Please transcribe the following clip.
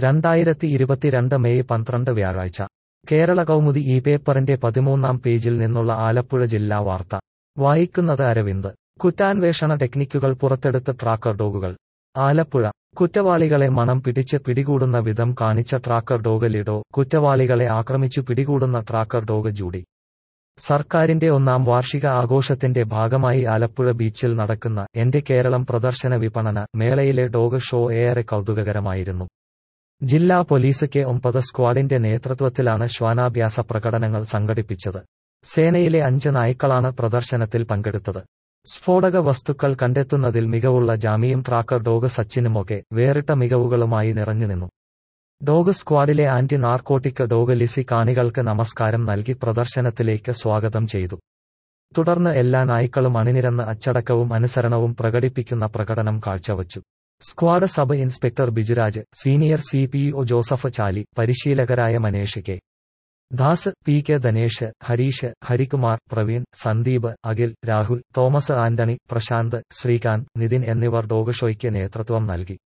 രണ്ടായിരത്തി ഇരുപത്തിരണ്ട് മെയ് പന്ത്രണ്ട് വ്യാഴാഴ്ച കേരള കൗമുദി ഈ പേപ്പറിന്റെ പതിമൂന്നാം പേജിൽ നിന്നുള്ള ആലപ്പുഴ ജില്ലാ വാർത്ത വായിക്കുന്നത് അരവിന്ദ് കുറ്റാന്വേഷണ ടെക്നിക്കുകൾ പുറത്തെടുത്ത് ട്രാക്കർ ഡോഗുകൾ ആലപ്പുഴ കുറ്റവാളികളെ മണം പിടിച്ച് പിടികൂടുന്ന വിധം കാണിച്ച ട്രാക്കർ ഡോഗ് ലിഡോ കുറ്റവാളികളെ ആക്രമിച്ചു പിടികൂടുന്ന ട്രാക്കർ ഡോഗ് ജൂഡി സർക്കാരിന്റെ ഒന്നാം വാർഷിക ആഘോഷത്തിന്റെ ഭാഗമായി ആലപ്പുഴ ബീച്ചിൽ നടക്കുന്ന എന്റെ കേരളം പ്രദർശന വിപണന മേളയിലെ ഡോഗ് ഷോ ഏറെ കൗതുകകരമായിരുന്നു ജില്ലാ പോലീസ് കെ ഒമ്പത് സ്ക്വാഡിന്റെ നേതൃത്വത്തിലാണ് ശ്വാനാഭ്യാസ പ്രകടനങ്ങൾ സംഘടിപ്പിച്ചത് സേനയിലെ അഞ്ച് നായ്ക്കളാണ് പ്രദർശനത്തിൽ പങ്കെടുത്തത് സ്ഫോടക വസ്തുക്കൾ കണ്ടെത്തുന്നതിൽ മികവുള്ള ജാമിയും ട്രാക്കർ ഡോഗ് സച്ചിനുമൊക്കെ വേറിട്ട മികവുകളുമായി നിറഞ്ഞുനിന്നു ഡോഗ് സ്ക്വാഡിലെ ആന്റി നാർക്കോട്ടിക് ഡോഗ് ലിസി കാണികൾക്ക് നമസ്കാരം നൽകി പ്രദർശനത്തിലേക്ക് സ്വാഗതം ചെയ്തു തുടർന്ന് എല്ലാ നായ്ക്കളും അണിനിരന്ന് അച്ചടക്കവും അനുസരണവും പ്രകടിപ്പിക്കുന്ന പ്രകടനം കാഴ്ചവച്ചു squad sub inspector Bijuraj senior C P O Joseph Chali പരിശീലകരായ Manesh K Das P K Dhanesh Harish Harikumar Praveen Sandeep Akhil Rahul Thomas Antony Prashanth Srikanth Nithin എന്നിവർ ഡോഗ് ഷോയ്ക്ക് നേതൃത്വം നൽകി